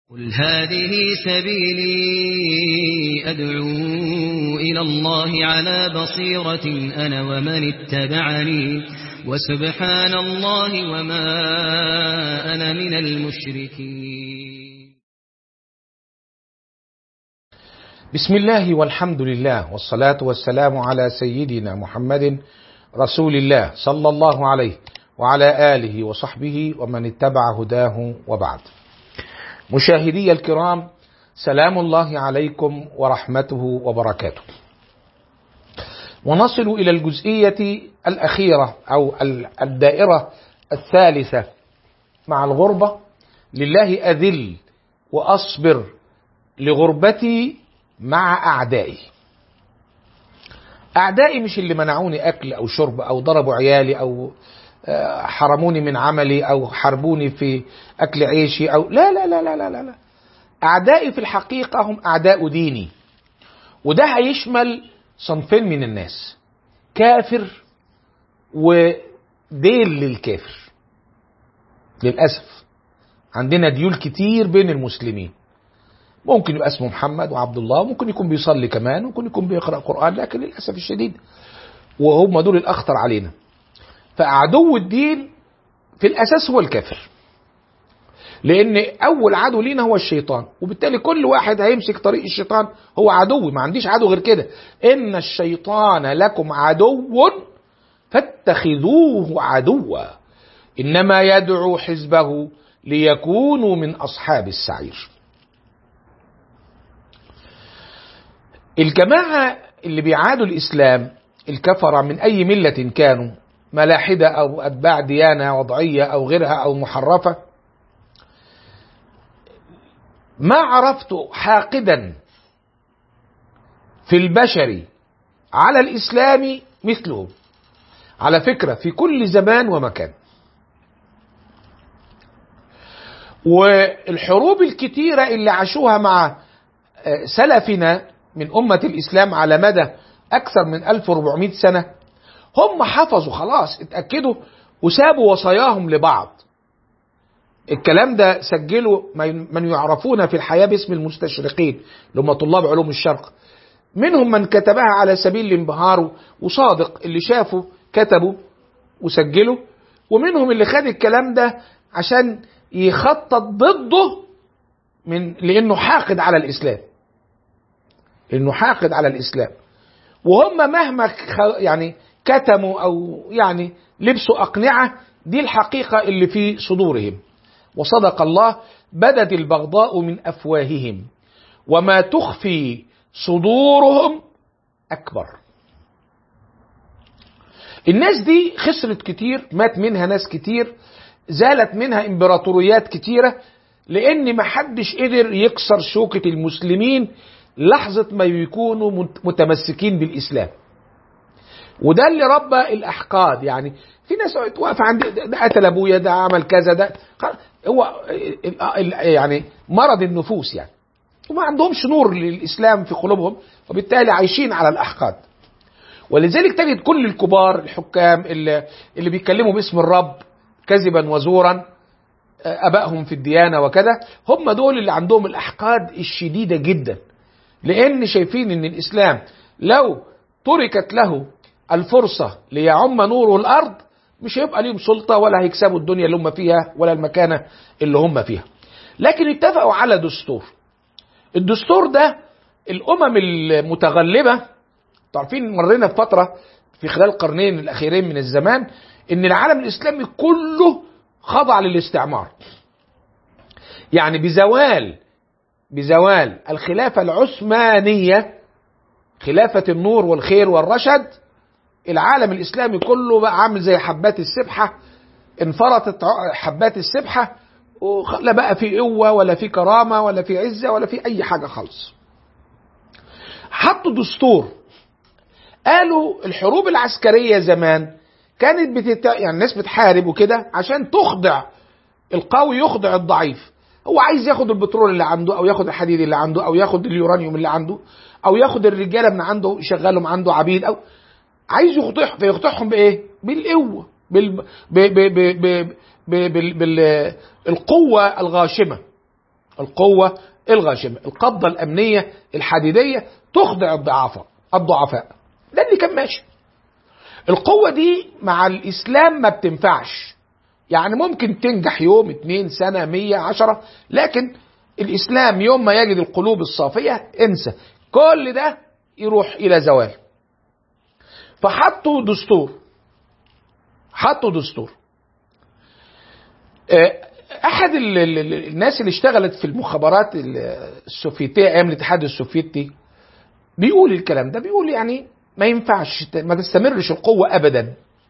قل هذه سبيلي أدعو إلى الله على بصيرة أنا ومن اتبعني وسبحان الله وما أنا من المشركين بسم الله والحمد لله والصلاة والسلام على سيدنا محمد رسول الله صلى الله عليه وعلى آله وصحبه ومن اتبع هداه وبعد مشاهدي الكرام سلام الله عليكم ورحمته وبركاته ونصل إلى الجزئية الأخيرة أو الدائرة الثالثة مع الغربة لله أذل وأصبر لغربتي مع أعدائي أعدائي مش اللي منعوني أكل أو شرب أو ضربوا عيالي أو حرموني من عملي أو حربوني في أكل عيشي أو لا لا لا لا لا لا أعدائي في الحقيقة هم أعداء ديني وده هيشمل صنفين من الناس كافر وديل للكافر للأسف عندنا ديول كتير بين المسلمين ممكن يبقى اسمه محمد وعبد الله ممكن يكون بيصلي كمان ممكن يكون بيقرأ قرآن لكن للأسف الشديد وهم دول الأخطر علينا فعدو الدين في الأساس هو الكافر لأن أول عدو لينا هو الشيطان وبالتالي كل واحد هيمسك طريق الشيطان هو عدو ما عنديش عدو غير كده إن الشيطان لكم عدو فاتخذوه عدوا إنما يدعو حزبه ليكونوا من أصحاب السعير الجماعة اللي بيعادوا الإسلام الكفرة من أي ملة كانوا ملاحدة أو أتباع ديانة وضعية أو غيرها أو محرفة ما عرفت حاقدا في البشر على الإسلام مثله على فكرة في كل زمان ومكان والحروب الكتيرة اللي عاشوها مع سلفنا من أمة الإسلام على مدى أكثر من 1400 سنة هم حفظوا خلاص اتأكدوا وسابوا وصاياهم لبعض الكلام ده سجلوا من يعرفون في الحياة باسم المستشرقين اللي هم طلاب علوم الشرق منهم من كتبها على سبيل الانبهار وصادق اللي شافوا كتبوا وسجلوا ومنهم اللي خد الكلام ده عشان يخطط ضده من لانه حاقد على الاسلام لانه حاقد على الاسلام وهم مهما يعني كتموا او يعني لبسوا اقنعه دي الحقيقه اللي في صدورهم وصدق الله بدت البغضاء من افواههم وما تخفي صدورهم اكبر الناس دي خسرت كتير مات منها ناس كتير زالت منها امبراطوريات كتيره لان محدش قدر يكسر شوكه المسلمين لحظه ما يكونوا متمسكين بالاسلام وده اللي ربى الاحقاد يعني في ناس واقفه عند ده قتل ابويا ده عمل كذا ده هو يعني مرض النفوس يعني وما عندهمش نور للاسلام في قلوبهم وبالتالي عايشين على الاحقاد ولذلك تجد كل الكبار الحكام اللي, اللي بيتكلموا باسم الرب كذبا وزورا ابائهم في الديانه وكذا هم دول اللي عندهم الاحقاد الشديده جدا لان شايفين ان الاسلام لو تركت له الفرصة ليعم نور الأرض مش هيبقى ليهم سلطة ولا هيكسبوا الدنيا اللي هم فيها ولا المكانة اللي هم فيها لكن اتفقوا على دستور الدستور ده الأمم المتغلبة تعرفين مرينا بفترة في خلال القرنين الأخيرين من الزمان إن العالم الإسلامي كله خضع للاستعمار يعني بزوال بزوال الخلافة العثمانية خلافة النور والخير والرشد العالم الاسلامي كله بقى عامل زي حبات السبحه انفرطت حبات السبحه لا بقى في قوه ولا في كرامه ولا في عزه ولا في اي حاجه خالص. حطوا دستور قالوا الحروب العسكريه زمان كانت بتت... يعني الناس بتحارب وكده عشان تخضع القوي يخضع الضعيف هو عايز ياخد البترول اللي عنده او ياخد الحديد اللي عنده او ياخد اليورانيوم اللي عنده او ياخد الرجاله من عنده يشغلهم عنده عبيد او عايز يخضعهم فيخضعهم بايه؟ بالقوه بال... ب... ب... ب... ب... ب... بال... بالقوه الغاشمه القوة الغاشمة القبضة الأمنية الحديدية تخضع الضعفاء الضعفاء ده اللي كان ماشي القوة دي مع الإسلام ما بتنفعش يعني ممكن تنجح يوم اتنين سنة مية عشرة لكن الإسلام يوم ما يجد القلوب الصافية انسى كل ده يروح إلى زوال فحطوا دستور حطوا دستور احد ال ال الناس اللي اشتغلت في المخابرات السوفيتيه ايام الاتحاد السوفيتي بيقول الكلام ده بيقول يعني ما ينفعش ما تستمرش القوه ابدا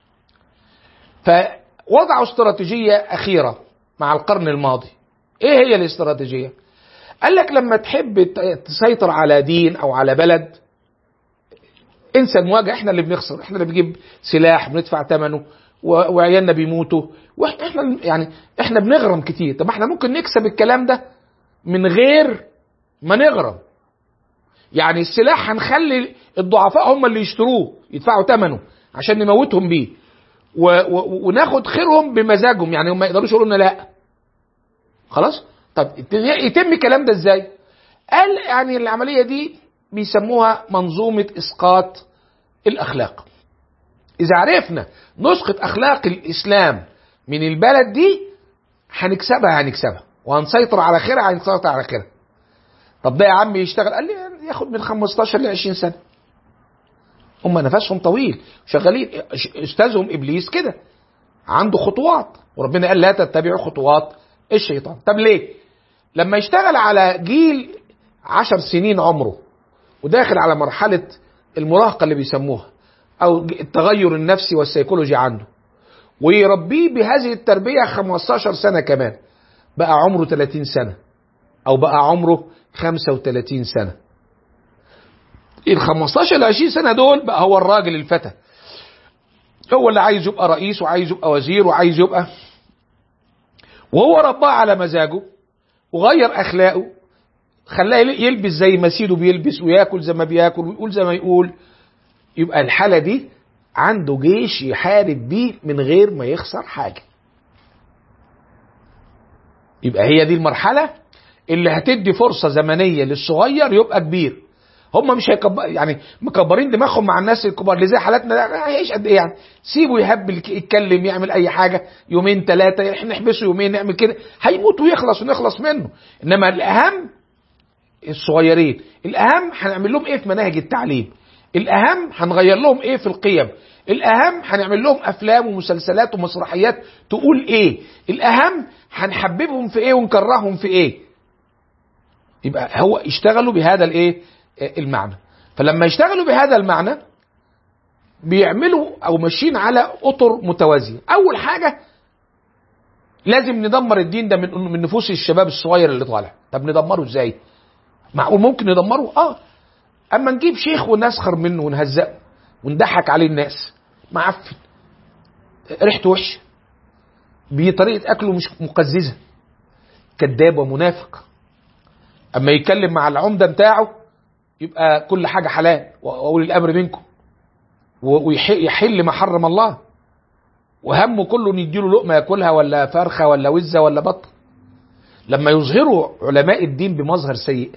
فوضعوا استراتيجيه اخيره مع القرن الماضي ايه هي الاستراتيجيه قال لك لما تحب تسيطر على دين او على بلد انسى المواجهه احنا اللي بنخسر احنا اللي بنجيب سلاح بندفع ثمنه وعيالنا بيموتوا واحنا يعني احنا بنغرم كتير طب احنا ممكن نكسب الكلام ده من غير ما نغرم يعني السلاح هنخلي الضعفاء هم اللي يشتروه يدفعوا ثمنه عشان نموتهم بيه و و وناخد خيرهم بمزاجهم يعني هم ما يقدروش يقولوا لنا لا خلاص طب يتم الكلام ده ازاي قال يعني العمليه دي بيسموها منظومه اسقاط الاخلاق اذا عرفنا نسقط اخلاق الاسلام من البلد دي هنكسبها هنكسبها وهنسيطر على خيرها هنسيطر على خيرها طب ده يا عم يشتغل قال لي ياخد من 15 ل 20 سنه هم نفسهم طويل شغالين استاذهم ابليس كده عنده خطوات وربنا قال لا تتبعوا خطوات الشيطان طب ليه لما يشتغل على جيل عشر سنين عمره وداخل على مرحلة المراهقة اللي بيسموها أو التغير النفسي والسيكولوجي عنده ويربيه بهذه التربية 15 سنة كمان بقى عمره 30 سنة أو بقى عمره 35 سنة ال 15 ل 20 سنة دول بقى هو الراجل الفتى هو اللي عايز يبقى رئيس وعايز يبقى وزير وعايز يبقى وهو رباه على مزاجه وغير اخلاقه خلاه يلبس زي ما سيده بيلبس وياكل زي ما بياكل ويقول زي ما يقول يبقى الحالة دي عنده جيش يحارب بيه من غير ما يخسر حاجة يبقى هي دي المرحلة اللي هتدي فرصة زمنية للصغير يبقى كبير هم مش هيكبر يعني مكبرين دماغهم مع الناس الكبار اللي زي حالاتنا ده هيعيش قد ايه يعني سيبه يهبل يتكلم يعمل اي حاجه يومين ثلاثه احنا نحبسه يومين نعمل كده هيموت ويخلص ونخلص منه انما الاهم الصغيرين الاهم هنعمل لهم ايه في مناهج التعليم الاهم هنغير لهم ايه في القيم الاهم هنعمل لهم افلام ومسلسلات ومسرحيات تقول ايه الاهم هنحببهم في ايه ونكرههم في ايه يبقى هو يشتغلوا بهذا الايه المعنى فلما يشتغلوا بهذا المعنى بيعملوا او ماشيين على اطر متوازيه اول حاجه لازم ندمر الدين ده من من نفوس الشباب الصغير اللي طالع طب ندمره ازاي معقول ممكن ندمره اه اما نجيب شيخ ونسخر منه ونهزقه ونضحك عليه الناس معفن ريحته وحشه بطريقه اكله مش مقززه كذاب ومنافق اما يتكلم مع العمده بتاعه يبقى كل حاجه حلال واولي الامر منكم ويحل ما حرم الله وهمه كله ان يديله لقمه ياكلها ولا فرخه ولا وزه ولا بط لما يظهروا علماء الدين بمظهر سيء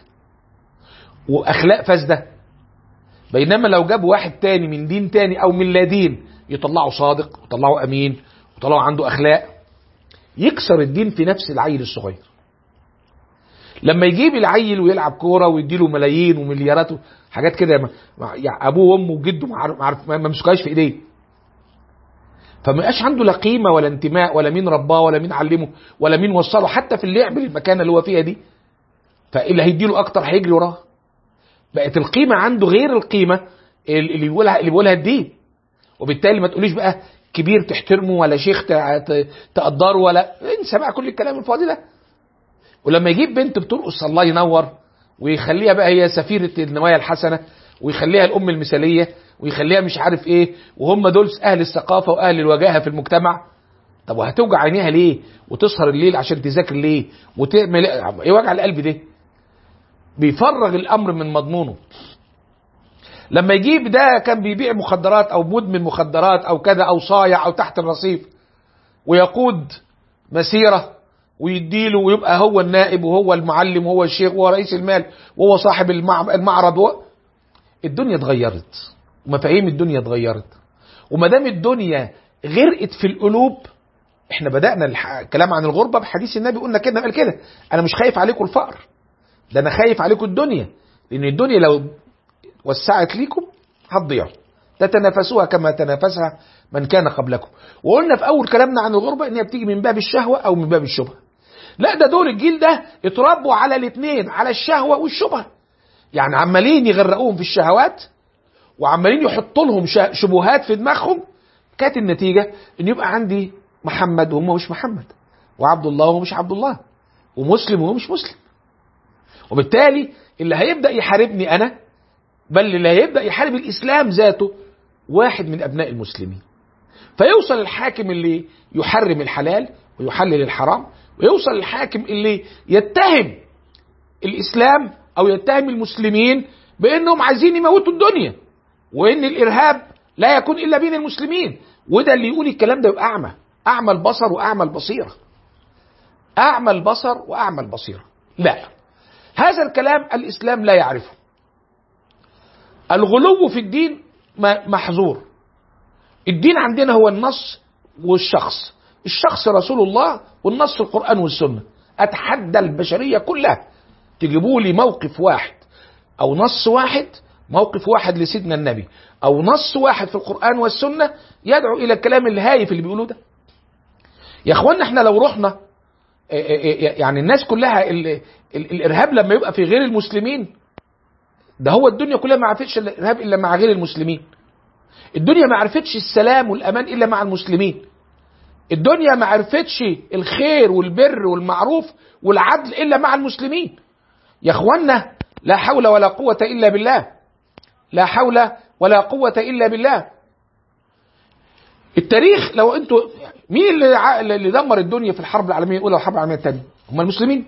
واخلاق فاسده بينما لو جابوا واحد تاني من دين تاني او من لا دين يطلعه صادق ويطلعه امين ويطلعه عنده اخلاق يكسر الدين في نفس العيل الصغير لما يجيب العيل ويلعب كوره ويديله ملايين ومليارات حاجات كده يعني ابوه وامه وجده ما عارف ما مسكهاش في ايديه فما يبقاش عنده لا قيمه ولا انتماء ولا مين رباه ولا مين علمه ولا مين وصله حتى في اللعب المكان اللي هو فيها دي فاللي هيديله اكتر هيجري وراه بقت القيمه عنده غير القيمه اللي بيقولها اللي بيقولها الدين وبالتالي ما تقوليش بقى كبير تحترمه ولا شيخ تقدره ولا انسى بقى كل الكلام الفاضي ده ولما يجيب بنت بترقص الله ينور ويخليها بقى هي سفيرة النوايا الحسنة ويخليها الأم المثالية ويخليها مش عارف إيه وهم دول أهل الثقافة وأهل الوجاهة في المجتمع طب وهتوجع عينيها ليه وتسهر الليل عشان تذاكر ليه وتعمل ايه وجع القلب ده بيفرغ الامر من مضمونه لما يجيب ده كان بيبيع مخدرات او مدمن مخدرات او كذا او صايع او تحت الرصيف ويقود مسيره ويديله ويبقى هو النائب وهو المعلم وهو الشيخ وهو رئيس المال وهو صاحب المع- المعرض و... الدنيا اتغيرت ومفاهيم الدنيا اتغيرت وما دام الدنيا غرقت في القلوب احنا بدأنا الح- الكلام عن الغربة بحديث النبي قلنا كده قال كده انا مش خايف عليكم الفقر ده انا خايف عليكم الدنيا لان الدنيا لو وسعت ليكم هتضيعوا تتنافسوها كما تنافسها من كان قبلكم وقلنا في اول كلامنا عن الغربة ان هي بتيجي من باب الشهوة او من باب الشبهة لا ده دول الجيل ده اتربوا على الاثنين على الشهوة والشبهة يعني عمالين يغرقوهم في الشهوات وعمالين يحطوا لهم شه- شبهات في دماغهم كانت النتيجة ان يبقى عندي محمد وهم مش محمد وعبد الله وهو مش عبد الله ومسلم وهو مش مسلم وبالتالي اللي هيبدأ يحاربني أنا بل اللي هيبدأ يحارب الإسلام ذاته واحد من أبناء المسلمين فيوصل الحاكم اللي يحرم الحلال ويحلل الحرام ويوصل الحاكم اللي يتهم الإسلام أو يتهم المسلمين بأنهم عايزين يموتوا الدنيا وأن الإرهاب لا يكون إلا بين المسلمين وده اللي يقول الكلام ده يبقى أعمى أعمى البصر وأعمى البصيرة أعمى البصر وأعمى البصيرة لا هذا الكلام الإسلام لا يعرفه الغلو في الدين م- محظور الدين عندنا هو النص والشخص الشخص رسول الله والنص القرآن والسنة أتحدى البشرية كلها تجيبوا لي موقف واحد أو نص واحد موقف واحد لسيدنا النبي أو نص واحد في القرآن والسنة يدعو إلى الكلام الهايف اللي بيقولوه ده يا اخوانا احنا لو رحنا يعني الناس كلها ال ال الارهاب لما يبقى في غير المسلمين ده هو الدنيا كلها ما عرفتش الارهاب الا مع غير المسلمين الدنيا ما عرفتش السلام والامان الا مع المسلمين الدنيا ما عرفتش الخير والبر والمعروف والعدل الا مع المسلمين يا اخوانا لا حول ولا قوة الا بالله لا حول ولا قوة الا بالله التاريخ لو انتوا مين اللي ع- اللي دمر الدنيا في الحرب العالميه الاولى والحرب العالميه الثانيه؟ هم المسلمين.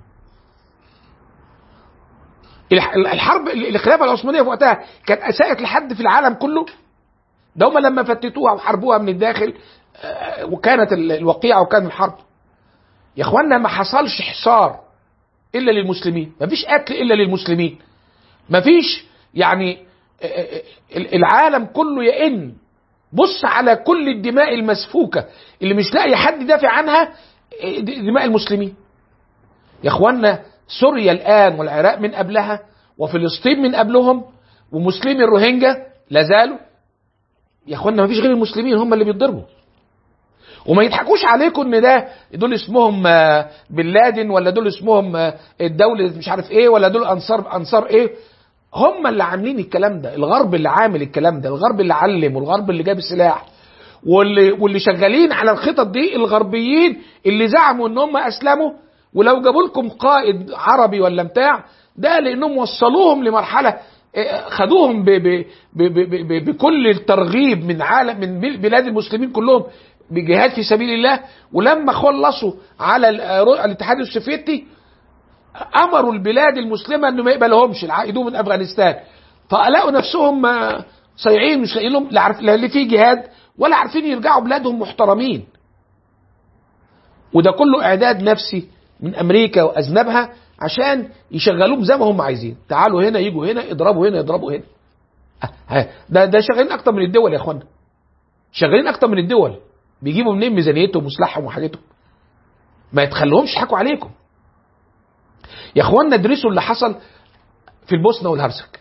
الح- الحرب الخلافه العثمانيه في وقتها كانت اساءت لحد في العالم كله ده هم لما فتتوها وحاربوها من الداخل آه، وكانت ال- الوقيعه وكان الحرب. يا اخوانا ما حصلش حصار الا للمسلمين، ما فيش قتل الا للمسلمين. ما فيش يعني آه، آه، آه، العالم كله يئن بص على كل الدماء المسفوكة اللي مش لاقي حد يدافع عنها دماء المسلمين يا اخوانا سوريا الآن والعراق من قبلها وفلسطين من قبلهم ومسلمي الروهينجا لا زالوا يا اخوانا ما فيش غير المسلمين هم اللي بيتضربوا وما يضحكوش عليكم ان ده دول اسمهم آه، بن لادن ولا دول اسمهم آه، الدولة مش عارف ايه ولا دول انصار انصار ايه هم اللي عاملين الكلام ده الغرب اللي عامل الكلام ده الغرب اللي علم والغرب اللي جاب السلاح واللي واللي شغالين على الخطط دي الغربيين اللي زعموا ان هم اسلموا ولو جابوا لكم قائد عربي ولا بتاع ده لانهم وصلوهم لمرحله آه، خدوهم ب ب ب ب ب ب بكل الترغيب من عالم من بل- بلاد المسلمين كلهم بجهاد في سبيل الله ولما خلصوا على ال- آه، الاتحاد السوفيتي امروا البلاد المسلمه انه ما يقبلهمش العائدون من افغانستان فلقوا نفسهم آه، صايعين مش لاقيين لهم لا عارف لا اللي فيه جهاد ولا عارفين يرجعوا بلادهم محترمين وده كله اعداد نفسي من امريكا واذنبها عشان يشغلوهم زي ما هم عايزين تعالوا هنا يجوا هنا اضربوا هنا اضربوا هنا آه، ها، ده ده شغالين اكتر من الدول يا اخوانا شغالين اكتر من الدول بيجيبوا منين ميزانيتهم وسلاحهم وحاجتهم ما يتخلوهمش يضحكوا عليكم يا اخوانا ادرسوا اللي حصل في البوسنه والهرسك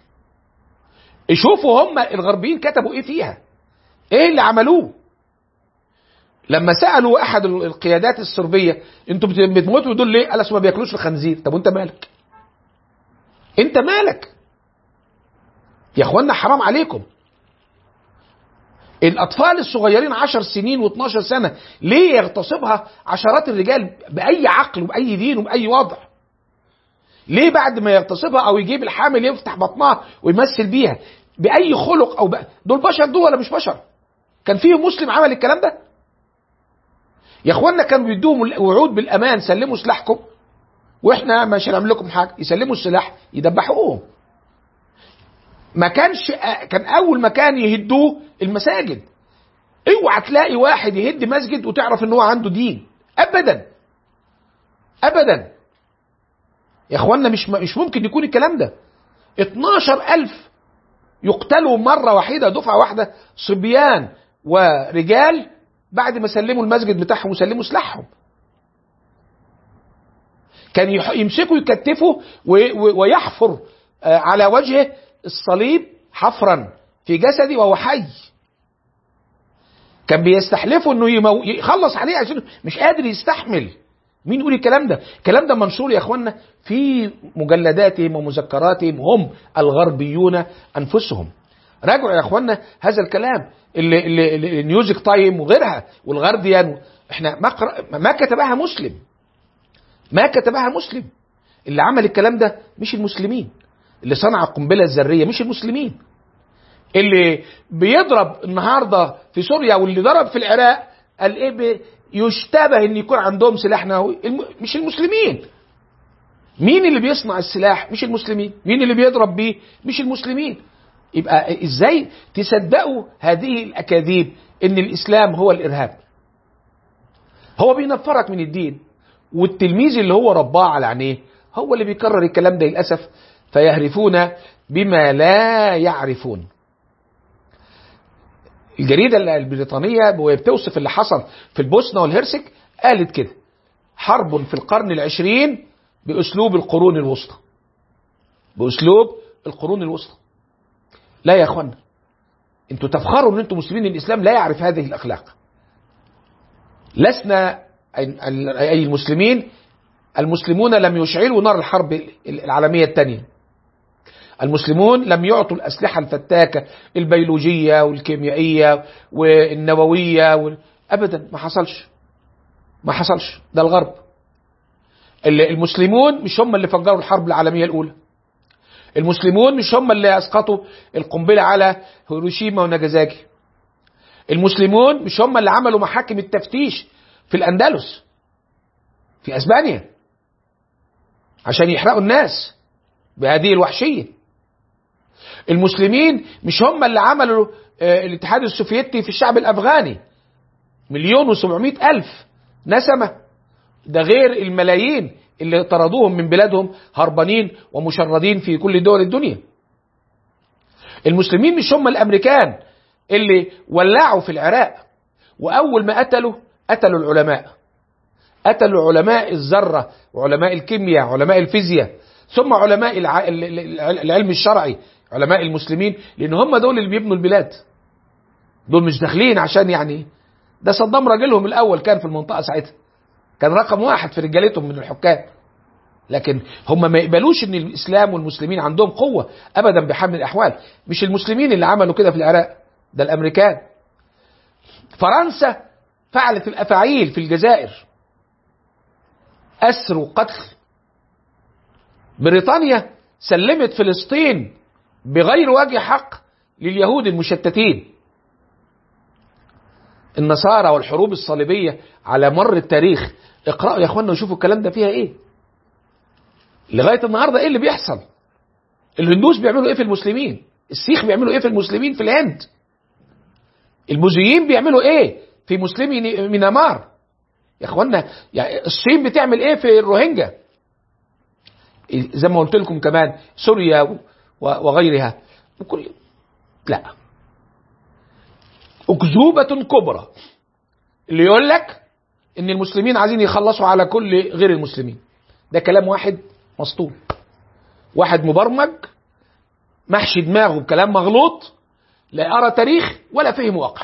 شوفوا هم الغربيين كتبوا ايه فيها ايه اللي عملوه لما سالوا احد القيادات الصربيه انتوا بت- بتموتوا دول ليه؟ قال أصل ما بياكلوش الخنزير طب وانت مالك؟ انت مالك؟ يا اخوانا حرام عليكم الاطفال الصغيرين 10 سنين و12 سنه ليه يغتصبها عشرات الرجال باي عقل وباي دين وباي وضع؟ ليه بعد ما يغتصبها او يجيب الحامل يفتح بطنها ويمثل بيها باي خلق او ب... دول بشر دول ولا مش بشر كان فيهم مسلم عمل الكلام ده يا اخوانا كانوا بيدوهم وعود بالامان سلموا سلاحكم واحنا مش هنعمل لكم حاجه يسلموا السلاح يدبحوهم ما كانش كان اول مكان يهدوه المساجد اوعى تلاقي واحد يهد مسجد وتعرف ان هو عنده دين ابدا ابدا يا اخوانا مش مش ممكن يكون الكلام ده 12000 يقتلوا مرة واحدة دفعة واحدة صبيان ورجال بعد ما سلموا المسجد بتاعهم وسلموا سلاحهم كان يح- يمسكوا يكتفوا و- و- ويحفر آه، على وجهه الصليب حفرا في جسدي وهو حي كان بيستحلفوا انه يمو... يخلص عليه عشان مش قادر يستحمل مين يقول الكلام ده الكلام ده منشور يا اخوانا في مجلداتهم ومذكراتهم هم الغربيون انفسهم راجعوا يا اخوانا هذا الكلام اللي, اللي, اللي نيوزك تايم وغيرها والغارديان احنا ما, قرأ ما كتبها مسلم ما كتبها مسلم اللي عمل الكلام ده مش المسلمين اللي صنع القنبله الذريه مش المسلمين اللي بيضرب النهارده في سوريا واللي ضرب في العراق قال ايه بي- يشتبه ان يكون عندهم سلاح نووي الم- مش المسلمين مين اللي بيصنع السلاح مش المسلمين مين اللي بيضرب بيه مش المسلمين يبقى ازاي تصدقوا هذه الاكاذيب ان الاسلام هو الارهاب هو بينفرك من الدين والتلميذ اللي هو رباه على عينيه هو اللي بيكرر الكلام ده للاسف فيهرفون بما لا يعرفون الجريده البريطانيه وهي بتوصف اللي حصل في البوسنه والهرسك قالت كده حرب في القرن العشرين باسلوب القرون الوسطى باسلوب القرون الوسطى لا يا اخوانا انتوا تفخروا ان انتوا مسلمين الاسلام لا يعرف هذه الاخلاق لسنا اي المسلمين المسلمون لم يشعلوا نار الحرب العالميه الثانيه المسلمون لم يعطوا الأسلحة الفتاكة البيولوجية والكيميائية والنووية وال... أبدا ما حصلش ما حصلش ده الغرب ال- المسلمون مش هم اللي فجروا الحرب العالمية الأولى المسلمون مش هم اللي أسقطوا القنبلة على هيروشيما وناجازاكي المسلمون مش هم اللي عملوا محاكم التفتيش في الأندلس في أسبانيا عشان يحرقوا الناس بهذه الوحشية المسلمين مش هم اللي عملوا آه، الاتحاد السوفيتي في الشعب الأفغاني مليون وسبعمائة ألف نسمة ده غير الملايين اللي طردوهم من بلادهم هربانين ومشردين في كل دول الدنيا المسلمين مش هم الأمريكان اللي ولعوا في العراق وأول ما قتلوا قتلوا العلماء قتلوا علماء الذرة وعلماء الكيمياء علماء الفيزياء ثم علماء الع... ال- ال- العلم الشرعي علماء المسلمين لان هم دول اللي بيبنوا البلاد دول مش داخلين عشان يعني ده صدام راجلهم الاول كان في المنطقه ساعتها كان رقم واحد في رجالتهم من الحكام لكن هم ما يقبلوش ان الاسلام والمسلمين عندهم قوه ابدا بحال من الاحوال مش المسلمين اللي عملوا كده في العراق ده الامريكان فرنسا فعلت الافاعيل في الجزائر اسر وقتل بريطانيا سلمت فلسطين بغير وجه حق لليهود المشتتين النصارى والحروب الصليبية على مر التاريخ اقرأوا يا اخوانا وشوفوا الكلام ده فيها ايه لغاية النهاردة ايه اللي بيحصل الهندوس بيعملوا ايه في المسلمين السيخ بيعملوا ايه في المسلمين في الهند البوذيين بيعملوا ايه في مسلمي مينامار يا اخوانا يعني الصين بتعمل ايه في الروهينجا زي ما قلت لكم كمان سوريا و- وغيرها وكل لا أكذوبة كبرى اللي يقول لك ان المسلمين عايزين يخلصوا على كل غير المسلمين ده كلام واحد مسطول واحد مبرمج محشي دماغه بكلام مغلوط لا يرى تاريخ ولا فهم واقع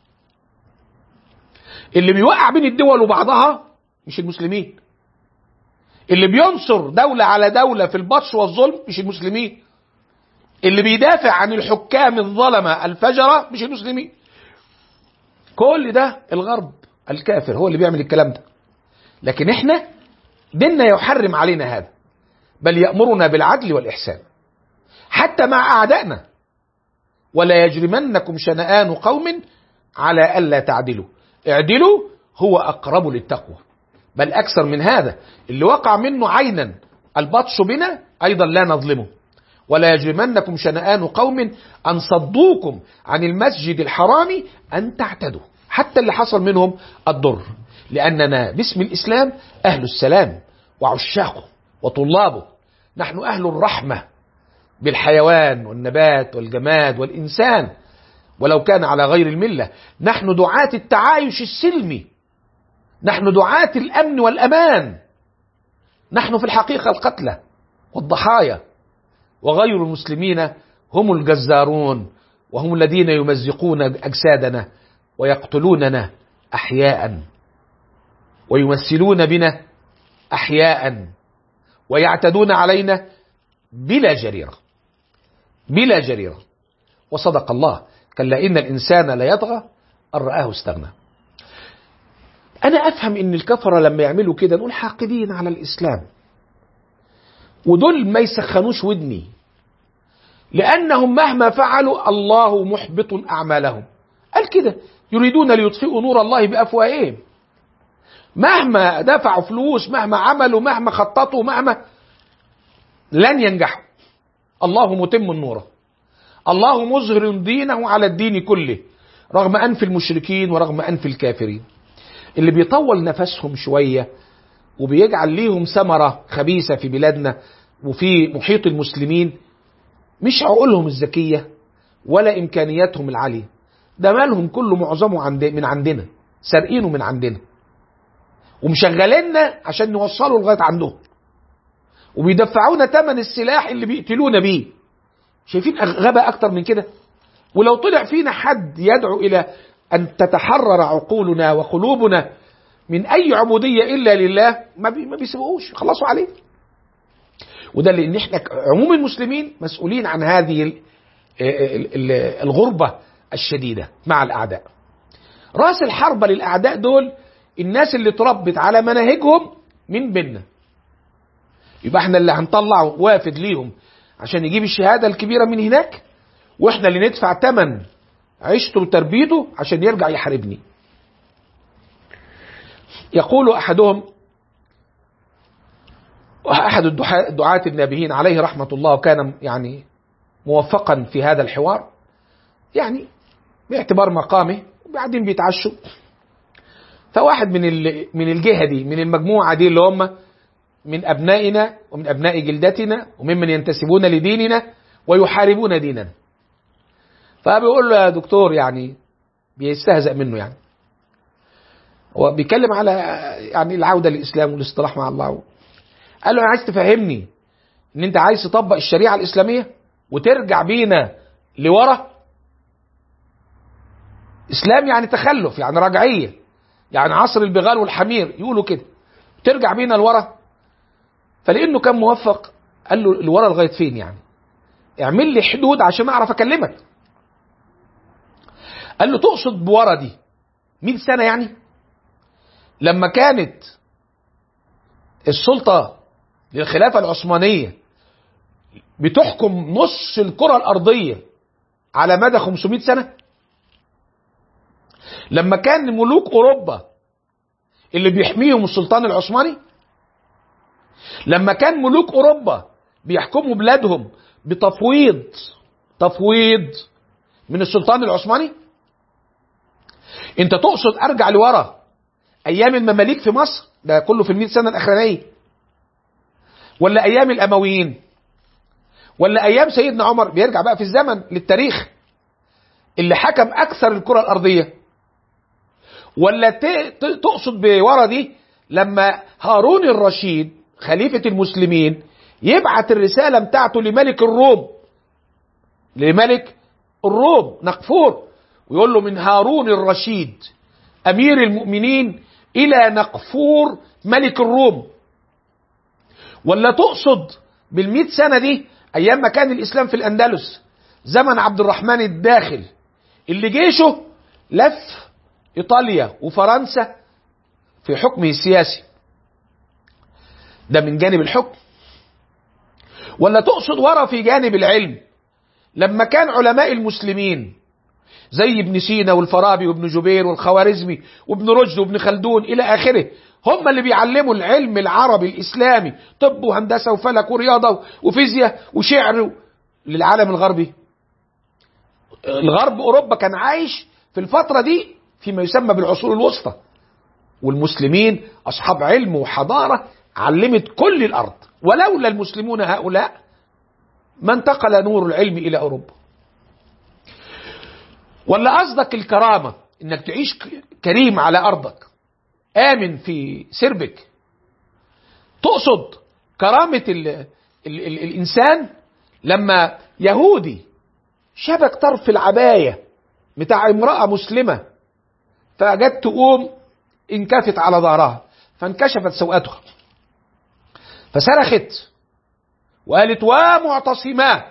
اللي بيوقع بين الدول وبعضها مش المسلمين اللي بينصر دولة على دولة في البطش والظلم مش المسلمين اللي بيدافع عن الحكام الظلمة الفجرة مش المسلمين كل ده الغرب الكافر هو اللي بيعمل الكلام ده لكن احنا ديننا يحرم علينا هذا بل يأمرنا بالعدل والإحسان حتى مع أعدائنا ولا يجرمنكم شنآن قوم على ألا تعدلوا اعدلوا هو أقرب للتقوى بل أكثر من هذا اللي وقع منه عينا البطش بنا أيضا لا نظلمه ولا يجرمنكم شنآن قوم أن صدوكم عن المسجد الحرام أن تعتدوا حتى اللي حصل منهم الضر لأننا باسم الإسلام أهل السلام وعشاقه وطلابه نحن أهل الرحمة بالحيوان والنبات والجماد والإنسان ولو كان على غير الملة نحن دعاة التعايش السلمي نحن دعاة الأمن والأمان نحن في الحقيقة القتلى والضحايا وغير المسلمين هم الجزارون وهم الذين يمزقون أجسادنا ويقتلوننا أحياء ويمثلون بنا أحياء ويعتدون علينا بلا جريرة بلا جريرة وصدق الله كلا إن الإنسان لا يطغى أن رآه استغنى أنا أفهم إن الكفرة لما يعملوا كده نقول حاقدين على الإسلام ودول ما يسخنوش ودني لأنهم مهما فعلوا الله محبط أعمالهم قال كده يريدون ليطفئوا نور الله بأفواههم مهما دفعوا فلوس مهما عملوا مهما خططوا مهما لن ينجحوا الله متم النور الله مظهر دينه على الدين كله رغم أنف المشركين ورغم أنف الكافرين اللي بيطول نفسهم شوية وبيجعل ليهم ثمرة خبيثة في بلادنا وفي محيط المسلمين مش عقولهم الذكية ولا إمكانياتهم العالية ده مالهم كله معظمه عند من عندنا سارقينه من عندنا ومشغليننا عشان نوصله لغاية عندهم وبيدفعونا ثمن السلاح اللي بيقتلونا بيه شايفين غباء أكتر من كده ولو طلع فينا حد يدعو إلى أن تتحرر عقولنا وقلوبنا من أي عبودية إلا لله ما, بي ما بيسيبوهوش خلصوا عليه وده لأن احنا عموم المسلمين مسؤولين عن هذه الغربة الشديدة مع الأعداء رأس الحربة للأعداء دول الناس اللي تربت على مناهجهم من بيننا يبقى احنا اللي هنطلع وافد ليهم عشان يجيب الشهادة الكبيرة من هناك واحنا اللي ندفع ثمن عيشته وتربيته عشان يرجع يحاربني يقول أحدهم أحد الدعاة النابهين عليه رحمة الله وكان يعني موفقا في هذا الحوار يعني باعتبار مقامه وبعدين بيتعشوا فواحد من من الجهة دي من المجموعة دي اللي هم من أبنائنا ومن أبناء جلدتنا وممن ينتسبون لديننا ويحاربون ديننا فبيقول له يا دكتور يعني بيستهزأ منه يعني هو بيتكلم على يعني العودة للإسلام والاصطلاح مع الله قال له أنا عايز تفهمني إن أنت عايز تطبق الشريعة الإسلامية وترجع بينا لورا إسلام يعني تخلف يعني رجعية يعني عصر البغال والحمير يقولوا كده ترجع بينا لورا فلأنه كان موفق قال له لورا لغاية فين يعني اعمل لي حدود عشان أعرف أكلمك قال له تقصد بورا دي 100 سنة يعني لما كانت السلطة للخلافة العثمانية بتحكم نص الكرة الأرضية على مدى 500 سنة لما كان ملوك أوروبا اللي بيحميهم السلطان العثماني لما كان ملوك أوروبا بيحكموا بلادهم بتفويض تفويض من السلطان العثماني انت تقصد ارجع لورا ايام المماليك في مصر ده كله في المئة سنة الاخرانية ولا ايام الامويين ولا ايام سيدنا عمر بيرجع بقى في الزمن للتاريخ اللي حكم اكثر الكرة الارضية ولا تقصد بورا دي لما هارون الرشيد خليفة المسلمين يبعت الرسالة بتاعته لملك الروم لملك الروم نقفور ويقول له من هارون الرشيد أمير المؤمنين إلى نقفور ملك الروم ولا تقصد بالمئة سنة دي أيام ما كان الإسلام في الأندلس زمن عبد الرحمن الداخل اللي جيشه لف إيطاليا وفرنسا في حكمه السياسي ده من جانب الحكم ولا تقصد ورا في جانب العلم لما كان علماء المسلمين زي ابن سينا والفارابي وابن جبير والخوارزمي وابن رشد وابن خلدون الى اخره هم اللي بيعلموا العلم العربي الاسلامي طب وهندسه وفلك ورياضه وفيزياء وشعر للعالم الغربي الغرب اوروبا كان عايش في الفتره دي فيما يسمى بالعصور الوسطى والمسلمين اصحاب علم وحضاره علمت كل الأرض ولولا المسلمون هؤلاء ما انتقل نور العلم إلى أوروبا ولا قصدك الكرامة انك تعيش كريم على أرضك آمن في سربك تقصد كرامة ال ال ال الإنسان لما يهودي شبك طرف العباية بتاع امرأة مسلمة فجت تقوم انكفت على ظهرها فانكشفت سوءتها فصرخت وقالت ومعتصما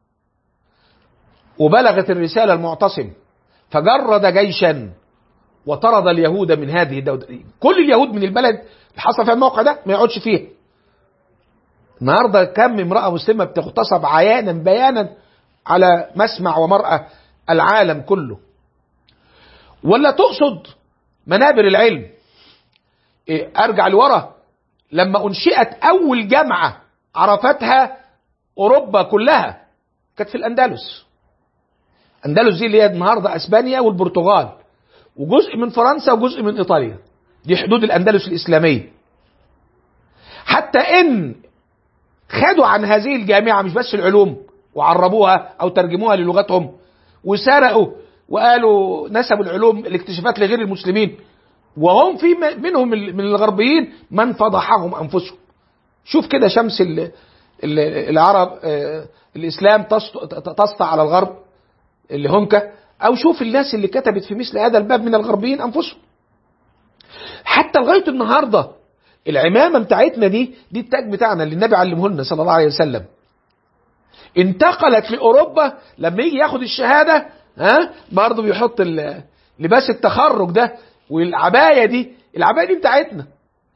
وبلغت الرسالة المعتصم فجرد جيشا وطرد اليهود من هذه الدولة كل اليهود من البلد اللي حصل فيها الموقع ده ما يقعدش فيها النهارده كم امرأة مسلمة بتغتصب عيانا بيانا على مسمع ومرأة العالم كله ولا تقصد منابر العلم إيه ارجع لورا لما انشئت اول جامعة عرفتها اوروبا كلها كانت في الاندلس اندلس دي اللي هي النهارده اسبانيا والبرتغال وجزء من فرنسا وجزء من ايطاليا دي حدود الاندلس الاسلاميه حتى ان خدوا عن هذه الجامعه مش بس العلوم وعربوها او ترجموها للغتهم وسرقوا وقالوا نسبوا العلوم الاكتشافات لغير المسلمين وهم في منهم من الغربيين من فضحهم انفسهم شوف كده شمس ال ال العرب الاسلام تسطع على الغرب اللي هنكا او شوف الناس اللي كتبت في مثل هذا الباب من الغربيين انفسهم حتى لغايه النهارده العمامه بتاعتنا دي دي التاج بتاعنا اللي النبي علمه لنا صلى الله عليه وسلم انتقلت لاوروبا لما يجي ياخد الشهاده ها برضه بيحط لباس التخرج ده والعبايه دي العبايه دي بتاعتنا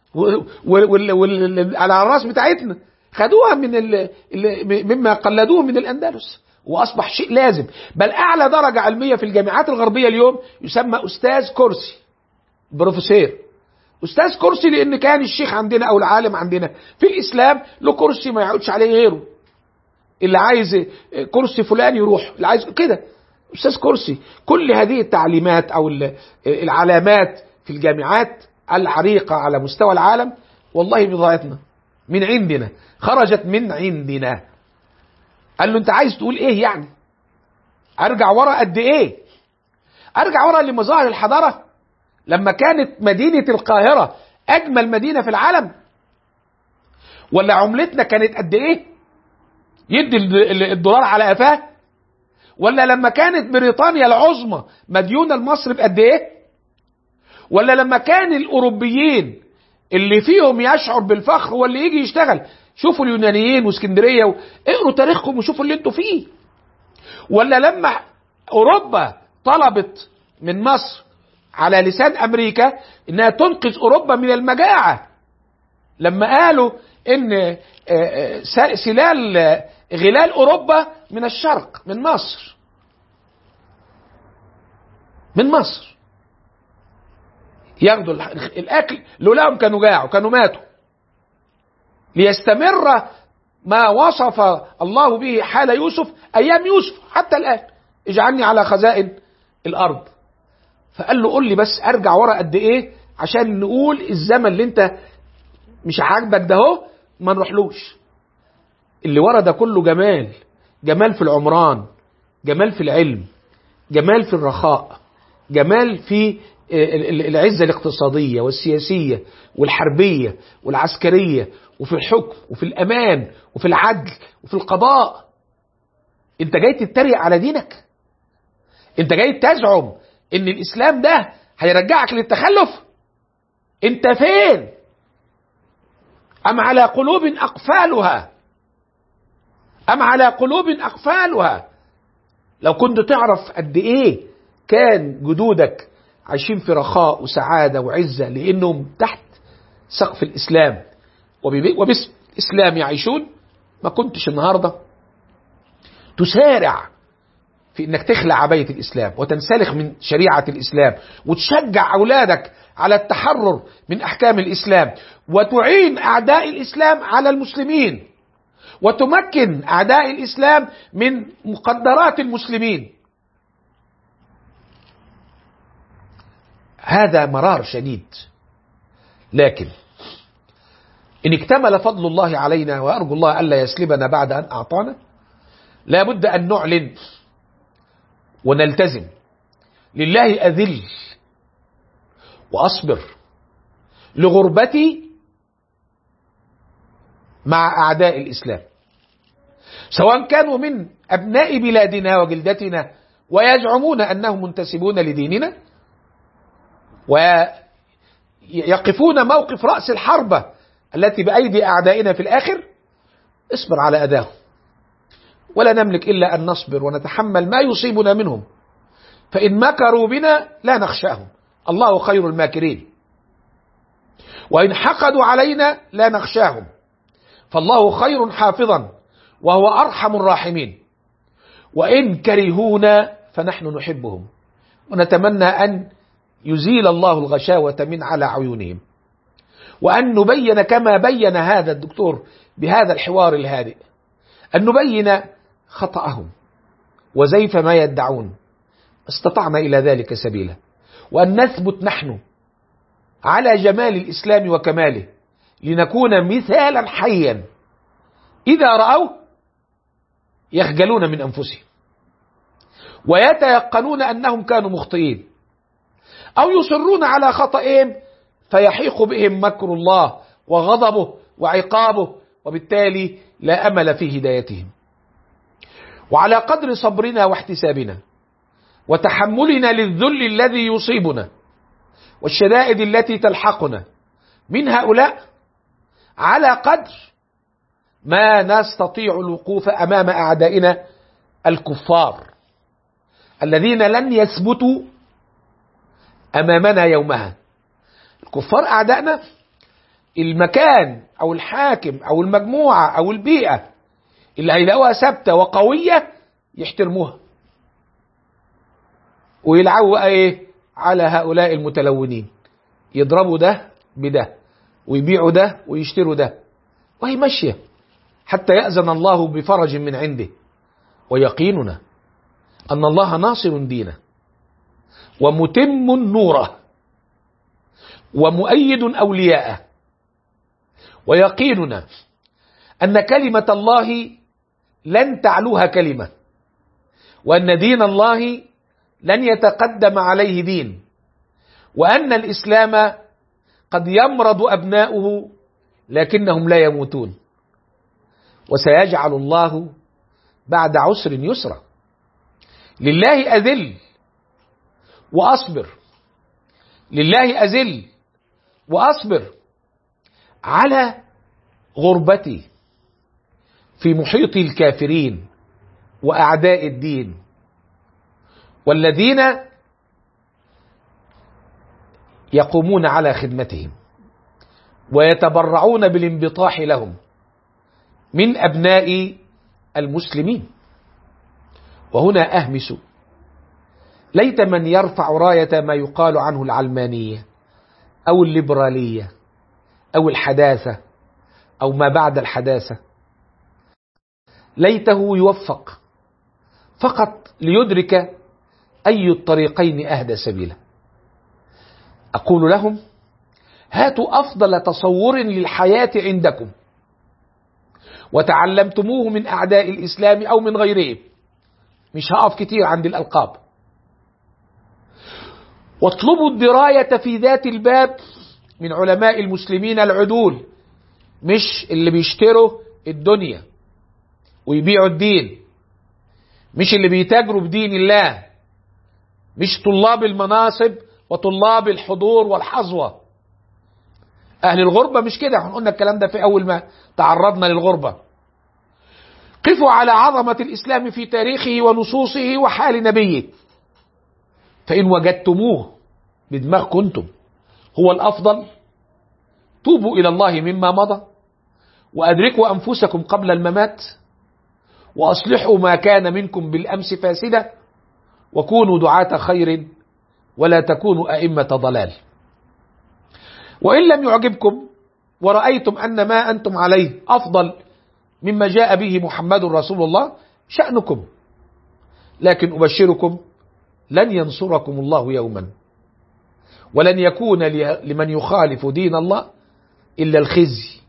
على الراس بتاعتنا خدوها من ال... مما قلدوه من الاندلس واصبح شيء لازم بل اعلى درجه علميه في الجامعات الغربيه اليوم يسمى استاذ كرسي بروفيسور استاذ كرسي لان كان الشيخ عندنا او العالم عندنا في الاسلام له كرسي ما يقعدش عليه غيره اللي عايز كرسي فلان يروح اللي عايز كده استاذ كرسي كل هذه التعليمات او العلامات في الجامعات العريقه على مستوى العالم والله بضاعتنا من عندنا خرجت من عندنا قال له انت عايز تقول ايه يعني ارجع ورا قد ايه ارجع ورا لمظاهر الحضاره لما كانت مدينه القاهره اجمل مدينه في العالم ولا عملتنا كانت قد ايه يدي الدولار على قفاه ولا لما كانت بريطانيا العظمى مديونه لمصر بقد ايه ولا لما كان الاوروبيين اللي فيهم يشعر بالفخر واللي يجي يشتغل شوفوا اليونانيين واسكندريه و... اقروا تاريخكم وشوفوا اللي انتوا فيه ولا لما اوروبا طلبت من مصر على لسان امريكا انها تنقذ اوروبا من المجاعه لما قالوا ان سلال غلال اوروبا من الشرق من مصر من مصر ياخدوا الاكل لولاهم كانوا جاعوا كانوا ماتوا ليستمر ما وصف الله به حال يوسف ايام يوسف حتى الان اجعلني على خزائن الارض فقال له قول لي بس ارجع ورا قد ايه عشان نقول الزمن اللي انت مش عاجبك ده اهو ما نروحلوش اللي ورا ده كله جمال جمال في العمران جمال في العلم جمال في الرخاء جمال في العزة الاقتصادية والسياسية والحربية والعسكرية وفي الحكم وفي الأمان وفي العدل وفي القضاء انت جاي تتريق على دينك انت جاي تزعم ان الاسلام ده هيرجعك للتخلف انت فين ام على قلوب اقفالها ام على قلوب اقفالها لو كنت تعرف قد ايه كان جدودك عايشين في رخاء وسعادة وعزة لأنهم تحت سقف الإسلام وباسم الإسلام يعيشون ما كنتش النهاردة تسارع في انك تخلع عباية الاسلام وتنسلخ من شريعة الاسلام وتشجع اولادك على التحرر من احكام الاسلام وتعين اعداء الاسلام على المسلمين وتمكن اعداء الاسلام من مقدرات المسلمين هذا مرار شديد لكن إن اكتمل فضل الله علينا وأرجو الله ألا يسلبنا بعد أن أعطانا لا بد أن نعلن ونلتزم لله أذل وأصبر لغربتي مع أعداء الإسلام سواء كانوا من أبناء بلادنا وجلدتنا ويزعمون أنهم منتسبون لديننا ويقفون موقف رأس الحربة التي بأيدي أعدائنا في الآخر اصبر على أداهم ولا نملك إلا أن نصبر ونتحمل ما يصيبنا منهم فإن مكروا بنا لا نخشاهم الله خير الماكرين وإن حقدوا علينا لا نخشاهم فالله خير حافظا وهو أرحم الراحمين وإن كرهونا فنحن نحبهم ونتمنى أن يزيل الله الغشاوة من على عيونهم وأن نبين كما بين هذا الدكتور بهذا الحوار الهادئ أن نبين خطأهم وزيف ما يدعون استطعنا إلى ذلك سبيلا وأن نثبت نحن على جمال الإسلام وكماله لنكون مثالا حيا إذا رأوه يخجلون من أنفسهم ويتيقنون أنهم كانوا مخطئين أو يصرون على خطئهم فيحيق بهم مكر الله وغضبه وعقابه وبالتالي لا أمل في هدايتهم وعلى قدر صبرنا واحتسابنا وتحملنا للذل الذي يصيبنا والشدائد التي تلحقنا من هؤلاء على قدر ما نستطيع الوقوف امام اعدائنا الكفار الذين لن يثبتوا امامنا يومها الكفار اعدائنا المكان او الحاكم او المجموعه او البيئه اللي هيلاقوها ثابته وقويه يحترموها ويلعبوا ايه على هؤلاء المتلونين يضربوا ده بده ويبيعوا ده ويشتروا ده وهي ماشيه حتى يأذن الله بفرج من عنده ويقيننا أن الله ناصر دينه ومتم نوره ومؤيد أولياءه ويقيننا أن كلمة الله لن تعلوها كلمة وأن دين الله لن يتقدم عليه دين وأن الإسلام قد يمرض أبناؤه لكنهم لا يموتون وسيجعل الله بعد عسر يسرا لله أذل وأصبر لله أذل وأصبر على غربتي في محيط الكافرين وأعداء الدين والذين يقومون على خدمتهم ويتبرعون بالانبطاح لهم من أبناء المسلمين وهنا أهمس ليت من يرفع راية ما يقال عنه العلمانية أو الليبرالية أو الحداثة أو ما بعد الحداثة ليته يوفق فقط ليدرك أي الطريقين أهدى سبيلا أقول لهم هاتوا أفضل تصور للحياة عندكم وتعلمتموه من أعداء الإسلام أو من غيرهم مش هقف كتير عند الألقاب واطلبوا الدراية في ذات الباب من علماء المسلمين العدول مش اللي بيشتروا الدنيا ويبيعوا الدين مش اللي بيتاجروا بدين الله مش طلاب المناصب وطلاب الحضور والحظوة أهل الغربة مش كده احنا قلنا الكلام ده في أول ما تعرضنا للغربة قفوا على عظمة الإسلام في تاريخه ونصوصه وحال نبيه فإن وجدتموه بدماغ كنتم هو الأفضل توبوا إلى الله مما مضى وأدركوا أنفسكم قبل الممات وأصلحوا ما كان منكم بالأمس فاسدة وكونوا دعاة خير ولا تكونوا أئمة ضلال وإن لم يعجبكم ورأيتم أن ما أنتم عليه أفضل مما جاء به محمد رسول الله شأنكم لكن أبشركم لن ينصركم الله يوما ولن يكون لمن يخالف دين الله إلا الخزي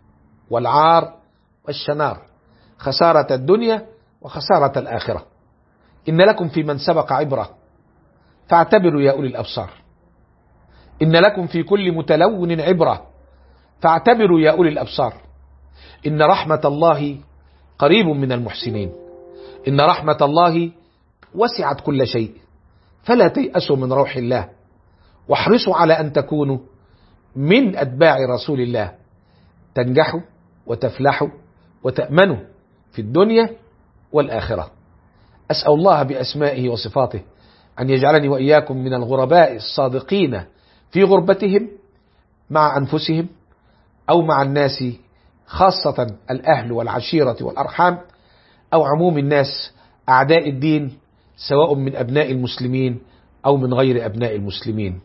والعار والشنار خسارة الدنيا وخسارة الآخرة إن لكم في من سبق عبرة فاعتبروا يا أولي الأبصار إن لكم في كل متلون عبرة فاعتبروا يا أولي الأبصار إن رحمة الله قريب من المحسنين إن رحمة الله وسعت كل شيء فلا تيأسوا من روح الله واحرصوا على أن تكونوا من أتباع رسول الله تنجحوا وتفلحوا وتأمنوا في الدنيا والآخرة أسأل الله بأسمائه وصفاته أن يجعلني وإياكم من الغرباء الصادقين في غربتهم مع أنفسهم أو مع الناس خاصة الأهل والعشيرة والأرحام أو عموم الناس أعداء الدين سواء من أبناء المسلمين أو من غير أبناء المسلمين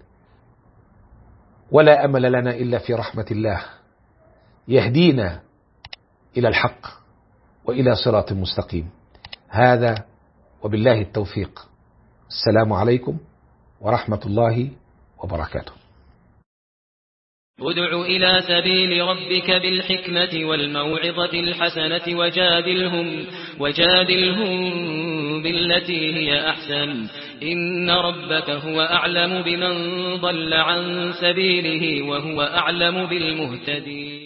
ولا أمل لنا إلا في رحمة الله يهدينا إلى الحق وإلى صراط مستقيم هذا وبالله التوفيق السلام عليكم ورحمة الله وبركاته ادع إلى سبيل ربك بالحكمة والموعظة الحسنة وجادلهم, وجادلهم بالتي هي أحسن إن ربك هو أعلم بمن ضل عن سبيله وهو أعلم بالمهتدين